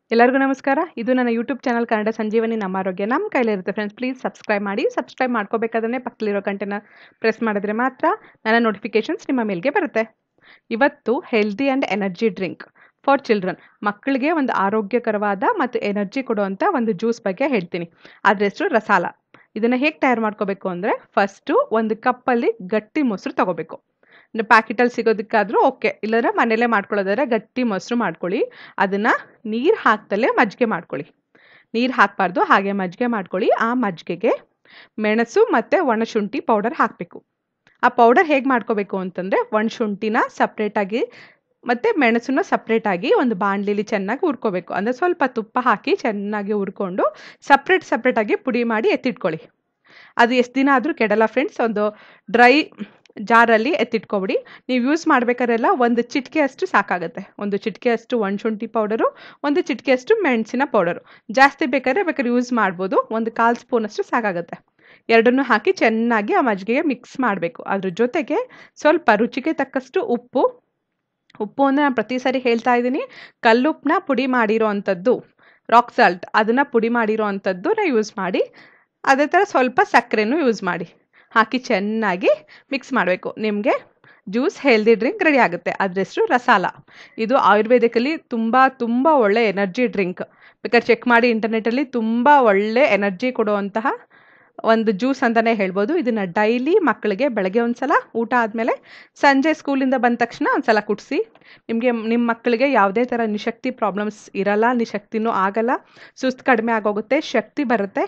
ಎಲ್ಲರಿಗೂ ನಮಸ್ಕಾರ ಇದು ನನ್ನ ಯೂಟ್ಯೂಬ್ ಚಾನಲ್ ಕನ್ನಡ ಸಂಜೀವನಿ ನಮ್ಮ ಆರೋಗ್ಯ ನಮ್ಮ ಕೈಲಿರುತ್ತೆ ಫ್ರೆಂಡ್ಸ್ ಪ್ಲೀಸ್ ಸಬ್ಸ್ಕ್ರೈಬ್ ಮಾಡಿ ಸಬ್ಸ್ಕ್ರೈಬ್ ಮಾಡ್ಕೋಬೇಕಾದ್ರೆ ಪಕ್ಕದಲ್ಲಿರೋ ಗಂಟೆನ ಪ್ರೆಸ್ ಮಾಡಿದ್ರೆ ಮಾತ್ರ ನನ್ನ ನೋಟಿಫಿಕೇಶನ್ಸ್ ನಿಮ್ಮ ಮೇಲ್ಗೆ ಬರುತ್ತೆ ಇವತ್ತು healthy and energy drink for children ಮಕ್ಕಳಿಗೆ ಒಂದು ಆರೋಗ್ಯಕರವಾದ ಮತ್ತು ಎನರ್ಜಿ ಕೊಡುವಂಥ ಒಂದು ಜ್ಯೂಸ್ ಬಗ್ಗೆ ಹೇಳ್ತೀನಿ ಅದ್ರ ಹೆಸರು ರಸಾಲ ಇದನ್ನು ಹೇಗೆ ತಯಾರು ಮಾಡ್ಕೋಬೇಕು ಅಂದರೆ ಫಸ್ಟು ಒಂದು ಕಪ್ಪಲ್ಲಿ ಗಟ್ಟಿ ಮೊಸರು ತಗೋಬೇಕು ಅಂದರೆ ಪ್ಯಾಕೆಟಲ್ಲಿ ಸಿಗೋದಕ್ಕಾದರೂ ಓಕೆ ಇಲ್ಲಾಂದ್ರೆ ಮನೇಲೇ ಮಾಡ್ಕೊಳ್ಳೋದಾದ್ರೆ ಗಟ್ಟಿ ಮೊಸರು ಮಾಡ್ಕೊಳ್ಳಿ ಅದನ್ನು ನೀರು ಹಾಕ್ದಲ್ಲೇ ಮಜ್ಜಿಗೆ ಮಾಡ್ಕೊಳ್ಳಿ ನೀರು ಹಾಕಬಾರ್ದು ಹಾಗೆ ಮಜ್ಜಿಗೆ ಮಾಡ್ಕೊಳ್ಳಿ ಆ ಮಜ್ಜಿಗೆಗೆ ಮೆಣಸು ಮತ್ತು ಒಣಶುಂಠಿ ಪೌಡರ್ ಹಾಕಬೇಕು ಆ ಪೌಡರ್ ಹೇಗೆ ಮಾಡ್ಕೋಬೇಕು ಅಂತಂದರೆ ಒಣಶುಂಠಿನ ಸಪ್ರೇಟಾಗಿ ಮತ್ತು ಮೆಣಸನ್ನ ಸಪ್ರೇಟಾಗಿ ಒಂದು ಬಾಣಲಿಲಿ ಚೆನ್ನಾಗಿ ಹುರ್ಕೋಬೇಕು ಅಂದರೆ ಸ್ವಲ್ಪ ತುಪ್ಪ ಹಾಕಿ ಚೆನ್ನಾಗಿ ಹುರ್ಕೊಂಡು ಸಪ್ರೇಟ್ ಸಪ್ರೇಟಾಗಿ ಪುಡಿ ಮಾಡಿ ಎತ್ತಿಟ್ಕೊಳ್ಳಿ ಅದು ಎಷ್ಟು ದಿನ ಆದರೂ ಕೆಡಲ್ಲ ಫ್ರೆಂಡ್ಸ್ ಒಂದು ಡ್ರೈ ಜಾರಲ್ಲಿ ಎತ್ತಿಟ್ಕೊಬಿಡಿ ನೀವು ಯೂಸ್ ಮಾಡ್ಬೇಕಾದ್ರೆಲ್ಲ ಒಂದು ಚಿಟಿಕೆ ಅಷ್ಟು ಸಾಕಾಗುತ್ತೆ ಒಂದು ಚಿಟಿಕೆ ಅಷ್ಟು ಒಣಶುಂಠಿ ಪೌಡರು ಒಂದು ಚಿಟಿಕೆ ಅಷ್ಟು ಮೆಣಸಿನ ಪೌಡರು ಜಾಸ್ತಿ ಬೇಕಾದ್ರೆ ಬೇಕಾದ್ರೆ ಯೂಸ್ ಮಾಡ್ಬೋದು ಒಂದು ಕಾಲು ಸ್ಪೂನಷ್ಟು ಸಾಕಾಗುತ್ತೆ ಎರಡನ್ನೂ ಹಾಕಿ ಚೆನ್ನಾಗಿ ಆ ಮಜ್ಜಿಗೆಗೆ ಮಿಕ್ಸ್ ಮಾಡಬೇಕು ಅದ್ರ ಜೊತೆಗೆ ಸ್ವಲ್ಪ ರುಚಿಗೆ ತಕ್ಕಷ್ಟು ಉಪ್ಪು ಉಪ್ಪು ಅಂದರೆ ನಾನು ಪ್ರತಿ ಸಾರಿ ಹೇಳ್ತಾ ಇದ್ದೀನಿ ಕಲ್ಲುಪ್ಪನ್ನ ಪುಡಿ ಮಾಡಿರೋ ಅಂಥದ್ದು ರಾಕ್ ಸಾಲ್ಟ್ ಅದನ್ನು ಪುಡಿ ಮಾಡಿರೋ ಅಂಥದ್ದನ್ನ ಯೂಸ್ ಮಾಡಿ ಅದೇ ಥರ ಸ್ವಲ್ಪ ಸಕ್ಕರೆನೂ ಯೂಸ್ ಮಾಡಿ ಹಾಕಿ ಚೆನ್ನಾಗಿ ಮಿಕ್ಸ್ ಮಾಡಬೇಕು ನಿಮಗೆ ಜ್ಯೂಸ್ ಹೆಲ್ದಿ ಡ್ರಿಂಕ್ ರೆಡಿ ಆಗುತ್ತೆ ಅದ್ರ ಹೆಸರು ರಸಾಲ ಇದು ಆಯುರ್ವೇದಿಕಲ್ಲಿ ತುಂಬ ತುಂಬ ಒಳ್ಳೆ ಎನರ್ಜಿ ಡ್ರಿಂಕ್ ಬೇಕಾದ್ರೆ ಚೆಕ್ ಮಾಡಿ ಇಂಟರ್ನೆಟಲ್ಲಿ ತುಂಬ ಒಳ್ಳೆ ಎನರ್ಜಿ ಕೊಡುವಂತಹ ಒಂದು ಜ್ಯೂಸ್ ಅಂತಲೇ ಹೇಳ್ಬೋದು ಇದನ್ನು ಡೈಲಿ ಮಕ್ಕಳಿಗೆ ಬೆಳಗ್ಗೆ ಒಂದು ಸಲ ಊಟ ಆದಮೇಲೆ ಸಂಜೆ ಸ್ಕೂಲಿಂದ ಬಂದ ತಕ್ಷಣ ಒಂದು ಸಲ ಕುಡಿಸಿ ನಿಮಗೆ ನಿಮ್ಮ ಮಕ್ಕಳಿಗೆ ಯಾವುದೇ ಥರ ನಿಶಕ್ತಿ ಪ್ರಾಬ್ಲಮ್ಸ್ ಇರಲ್ಲ ನಿಶಕ್ತಿನೂ ಆಗಲ್ಲ ಸುಸ್ತು ಕಡಿಮೆ ಆಗೋಗುತ್ತೆ ಶಕ್ತಿ ಬರುತ್ತೆ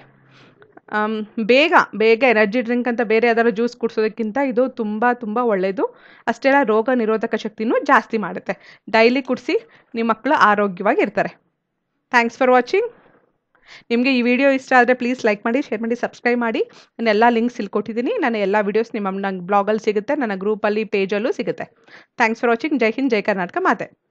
ಬೇಗ ಬೇಗ ಎನರ್ಜಿ ಡ್ರಿಂಕ್ ಅಂತ ಬೇರೆ ಯಾವ್ದಾದ್ರು ಜ್ಯೂಸ್ ಕುಡಿಸೋದಕ್ಕಿಂತ ಇದು ತುಂಬ ತುಂಬ ಒಳ್ಳೆಯದು ಅಷ್ಟೆಲ್ಲ ರೋಗ ನಿರೋಧಕ ಶಕ್ತಿನೂ ಜಾಸ್ತಿ ಮಾಡುತ್ತೆ ಡೈಲಿ ಕುಡಿಸಿ ನಿಮ್ಮ ಮಕ್ಕಳು ಆರೋಗ್ಯವಾಗಿ ಇರ್ತಾರೆ ಥ್ಯಾಂಕ್ಸ್ ಫಾರ್ ವಾಚಿಂಗ್ ನಿಮಗೆ ಈ ವಿಡಿಯೋ ಇಷ್ಟ ಆದರೆ ಪ್ಲೀಸ್ ಲೈಕ್ ಮಾಡಿ ಶೇರ್ ಮಾಡಿ ಸಬ್ಸ್ಕ್ರೈಬ್ ಮಾಡಿ ನಾನು ಎಲ್ಲ ಲಿಂಕ್ಸ್ ಇಲ್ಲಿ ಕೊಟ್ಟಿದ್ದೀನಿ ನನ್ನ ಎಲ್ಲ ವೀಡಿಯೋಸ್ ನಿಮ್ಮ ನಂಗೆ ಬ್ಲಾಗಲ್ಲಿ ಸಿಗುತ್ತೆ ನನ್ನ ಗ್ರೂಪಲ್ಲಿ ಪೇಜಲ್ಲೂ ಸಿಗುತ್ತೆ ಥ್ಯಾಂಕ್ಸ್ ಫಾರ್ ವಾಚಿಂಗ್ ಜೈ ಹಿಂದ್ ಜೈ ಕರ್ನಾಟಕ ಮಾತೆ